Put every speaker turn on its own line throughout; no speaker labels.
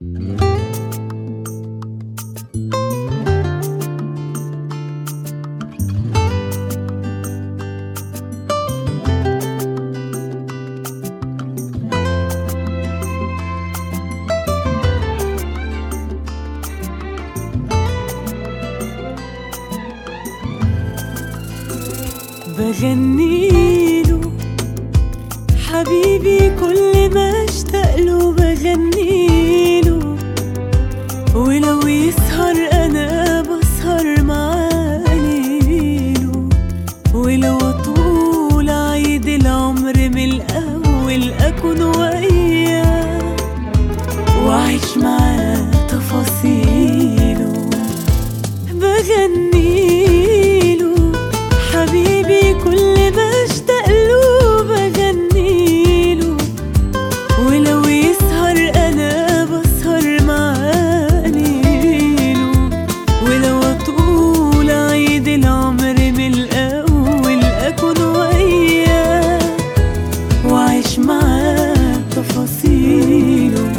بغنيله حبيبي كل ما اشتاقله بغنيله ولو يسهر انا بسهر معاه ليله ولو طول عيد العمر من الاول اكون وياه واعيش معاه تفاصيله بغنيله حبيبي كل ما اشتاقله بغنيله ولو يسهر انا بسهر معاه ليله ولو طول عيد العمر من الاول اكون وياه واعيش معاه تفاصيله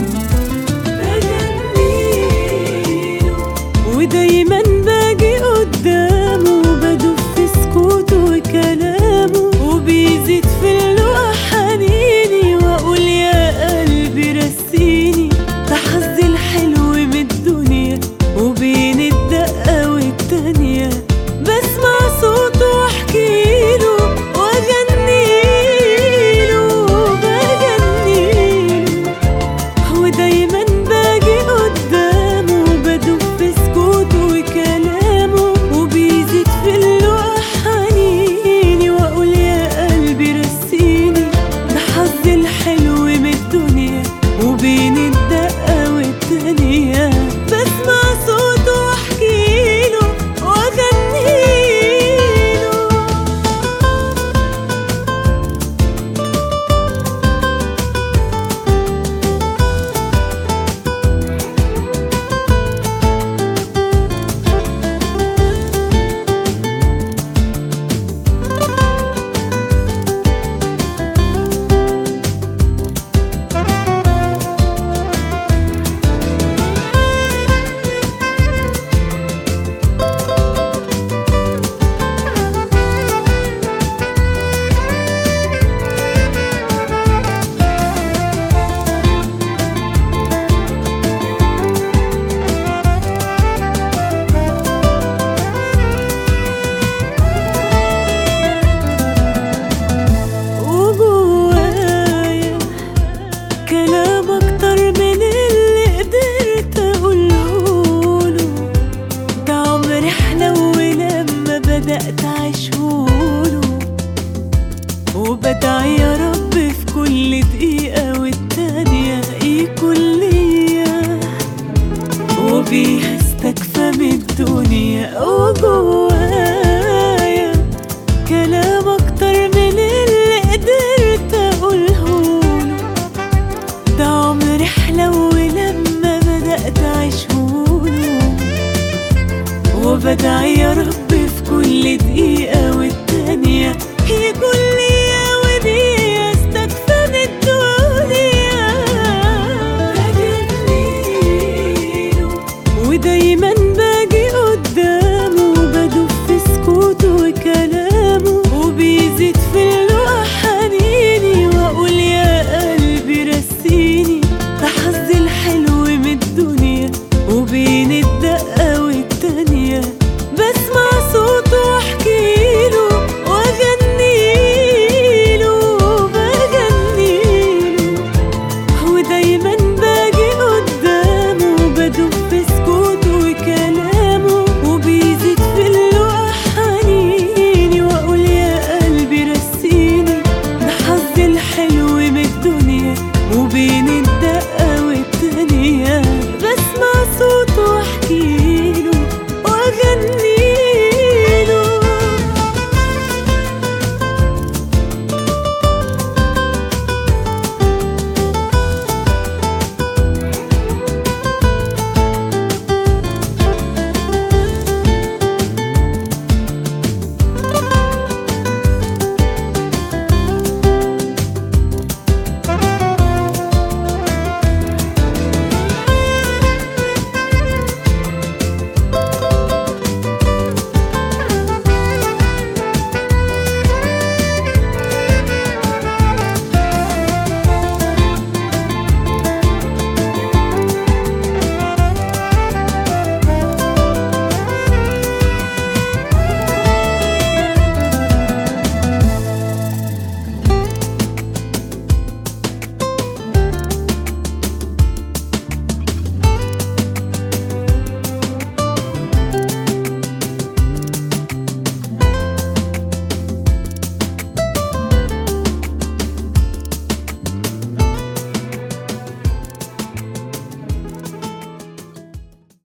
بغنيله ودايما باجي قدامه بدوب في سكوته وكلامه وبيزيد في اللقا حنيني واقول يا قلبي رسيني ده حظي الحلو من الدنيا وبين الدقة والتانية بسمع صوته واحكيله واغنيله بغنيله ودايما باجي قدامه بدوب في سكوته وكلامه وبيزيد في اللقا حنيني واقول يا قلبي رسيني ده حظي الحلو من الدنيا وبين الدقة والتانية بسمع صوته واحكيله واغنيله وجوايا كلام اكتر من اللي قدرت اقولهوله ده عمري حلو لما بدأت اعيشهوله وبدعي يا رب في كل دقيقة والتانية يكون ليا وبيها استكفى من الدنيا وجوايا كلام اكتر من اللي قدرت اقولهوله ده عمري حلو لما بدأت اعيشهوله وبدعي يا رب في كل دقيقة